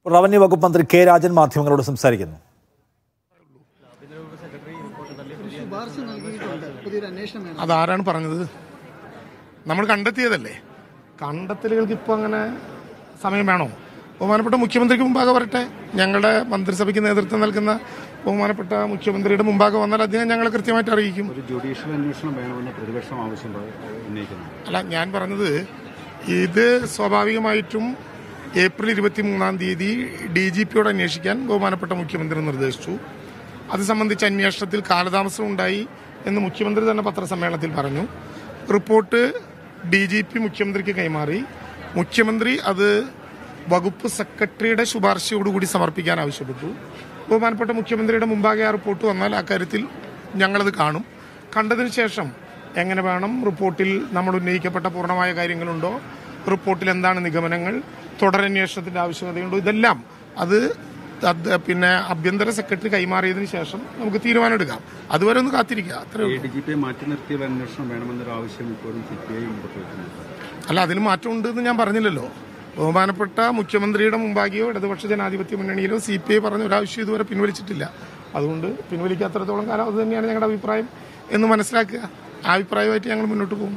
revenue വകുപ്പ് മന്ത്രി K Rajan മാധ്യമങ്ങളോട് സംസാരിക്കുന്നു ശുപാർശ നൽകിയിട്ടുണ്ട് പുതിയൊരു അന്വേഷണം വേണം അതാരാണ് പറഞ്ഞത് നമ്മൾ കണ്ടെത്തിയതല്ലേ കണ്ടെത്തലുകൾക്ക് ഇപ്പോൾ അങ്ങനെ സമയം വേണോ ബഹുമാനപ്പെട്ട മുഖ്യമന്ത്രിക്ക് മുമ്പാകെ വരട്ടെ ഞങ്ങളുടെ മന്ത്രിസഭയ്ക്ക് നേതൃത്വം നൽകുന്ന ബഹുമാനപ്പെട്ട മുഖ്യമന്ത്രിയുടെ മുമ്പാകെ വന്നാൽ അദ്ദേഹം ഞങ്ങളെ കൃത്യമായിട്ട് അറിയിക്കും ഒരു ജുഡീഷ്യൽ അന്വേഷണം വേണമെന്ന് പ്രതിപക്ഷം ആവശ്യം പ- ഉന്നയിക്കുന്നു അല്ല ഞാൻ പറഞ്ഞത് ഇത് സ്വാഭാവികമായിട്ടും ഏപ്രിൽ ഇരുപത്തി മൂന്നാം തീയതി ഡി ജി പിയോട് അന്വേഷിക്കാൻ ബഹുമാനപ്പെട്ട മുഖ്യമന്ത്രി നിർദ്ദേശിച്ചു അത് സംബന്ധിച്ച് അന്വേഷണത്തിൽ കാലതാമസം ഉണ്ടായി എന്ന് മുഖ്യമന്ത്രി തന്നെ പത്രസമ്മേളനത്തിൽ പറഞ്ഞു റിപ്പോർട്ട് ഡി ജി പി മുഖ്യമന്ത്രിക്ക് കൈമാറി മുഖ്യമന്ത്രി അത് വകുപ്പ് സെക്രട്ടറിയുടെ ശുപാർശയോടുകൂടി സമർപ്പിക്കാൻ ആവശ്യപ്പെട്ടു ബഹുമാനപ്പെട്ട മുഖ്യമന്ത്രിയുടെ മുമ്പാകെ ആ റിപ്പോർട്ട് വന്നാൽ അക്കാര്യത്തിൽ ഞങ്ങളത് കാണും കണ്ടതിന് ശേഷം എങ്ങനെ വേണം റിപ്പോർട്ടിൽ നമ്മൾ ഉന്നയിക്കപ്പെട്ട പൂർണ്ണമായ കാര്യങ്ങളുണ്ടോ റിപ്പോർട്ടിൽ എന്താണ് നിഗമനങ്ങൾ തുടരന്വേഷണത്തിന്റെ ആവശ്യകതയുണ്ടോ ഇതെല്ലാം അത് അത് പിന്നെ ആഭ്യന്തര സെക്രട്ടറി കൈമാറിയതിനു ശേഷം നമുക്ക് തീരുമാനമെടുക്കാം അതുവരെ ഒന്ന് കാത്തിരിക്കുക അത്രേ എ ഉള്ളൂ ഡി ജി പിയെ മാറ്റി നിർത്തിയുള്ള അന്വേഷണം വേണമെന്നൊരു ആവശ്യം ഇപ്പോഴും സി പി ഐ മുമ്പോട്ട് വയ്ക്കുന്നുണ്ട് അല്ല അതിന് മാറ്റമുണ്ട് എന്ന് ഞാൻ പറഞ്ഞില്ലല്ലോ ബഹുമാനപ്പെട്ട മുഖ്യമന്ത്രിയുടെ മുമ്പാകെയോ ഇടതുപക്ഷ ജനാധിപത്യ മുന്നണിയിലോ സി പി ഐ പറഞ്ഞ ഒരാവശ്യം ഇതുവരെ പിൻവലിച്ചിട്ടില്ല അതുകൊണ്ട് പിൻവലിക്കാത്രത്തോളം കാലം അത് തന്നെയാണ് ഞങ്ങളുടെ അഭിപ്രായം എന്ന് മനസ്സിലാക്കുക ആ അഭിപ്രായമായിട്ട് ഞങ്ങൾ മുന്നോട്ട് പോകും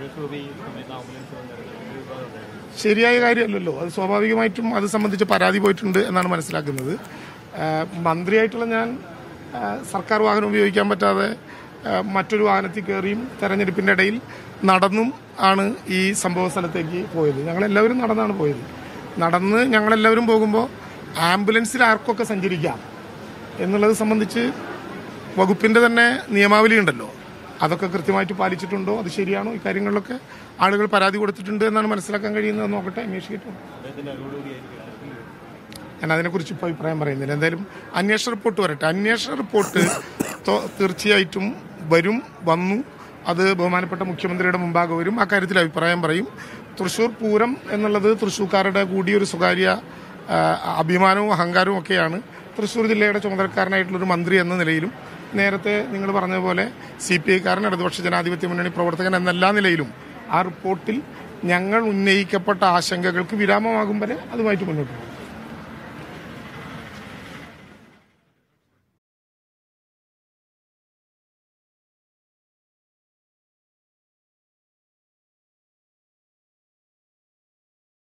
ശരിയായ കാര്യമല്ലല്ലോ അത് സ്വാഭാവികമായിട്ടും അത് സംബന്ധിച്ച് പരാതി പോയിട്ടുണ്ട് എന്നാണ് മനസ്സിലാക്കുന്നത് ആ, മന്ത്രിയായിട്ടുള്ള ഞാൻ ആ, സർക്കാർ വാഹനം ഉപയോഗിക്കാൻ പറ്റാതെ ആ, മറ്റൊരു വാഹനത്തിൽ കയറിയും തെരഞ്ഞെടുപ്പിന്റെ ഇടയിൽ നടന്നും ആണ് ഈ സംഭവ സ്ഥലത്തേക്ക് പോയത് ഞങ്ങളെല്ലാവരും നടന്നാണ് പോയത് നടന്ന് ഞങ്ങളെല്ലാവരും പോകുമ്പോൾ ആംബുലൻസിൽ ആർക്കൊക്കെ സഞ്ചരിക്കാം എന്നുള്ളത് സംബന്ധിച്ച് വകുപ്പിന്റെ തന്നെ നിയമാവലി ഉണ്ടല്ലോ അതൊക്കെ കൃത്യമായിട്ട് പാലിച്ചിട്ടുണ്ടോ അത് ശരിയാണോ ഈ കാര്യങ്ങളിലൊക്കെ ആളുകൾ പരാതി കൊടുത്തിട്ടുണ്ട് എന്നാണ് മനസ്സിലാക്കാൻ കഴിയുന്നത് നോക്കട്ടെ അന്വേഷിക്കട്ടെ ഞാൻ അതിനെക്കുറിച്ച് ഇപ്പോൾ അഭിപ്രായം പറയുന്നില്ല എന്തായാലും അന്വേഷണ റിപ്പോർട്ട് വരട്ടെ അന്വേഷണ റിപ്പോർട്ട് തൊ- തീർച്ചയായിട്ടും വരും വന്നു അത് ബഹുമാനപ്പെട്ട മുഖ്യമന്ത്രിയുടെ മുമ്പാകെ വരും അക്കാര്യത്തിൽ അഭിപ്രായം പറയും തൃശൂർ പൂരം എന്നുള്ളത് തൃശ്ശൂർക്കാരുടെ കൂടി ഒരു സ്വകാര്യ ആ, അഭിമാനവും അഹങ്കാരവും ഒക്കെയാണ് തൃശ്ശൂർ ജില്ലയുടെ ചുമതലക്കാരനായിട്ടുള്ള ഒരു മന്ത്രി എന്ന നിലയിലും നേരത്തെ നിങ്ങൾ പറഞ്ഞതുപോലെ സി പി ഐക്കാരൻ ഇടതുപക്ഷ ജനാധിപത്യ മുന്നണി പ്രവർത്തകൻ എന്നെല്ലാ നിലയിലും ആ റിപ്പോർട്ടിൽ ഞങ്ങൾ ഉന്നയിക്കപ്പെട്ട ആശങ്കകൾക്ക് വിരാമമാകും വരെ അതുമായിട്ട് മുന്നോട്ട് പോകും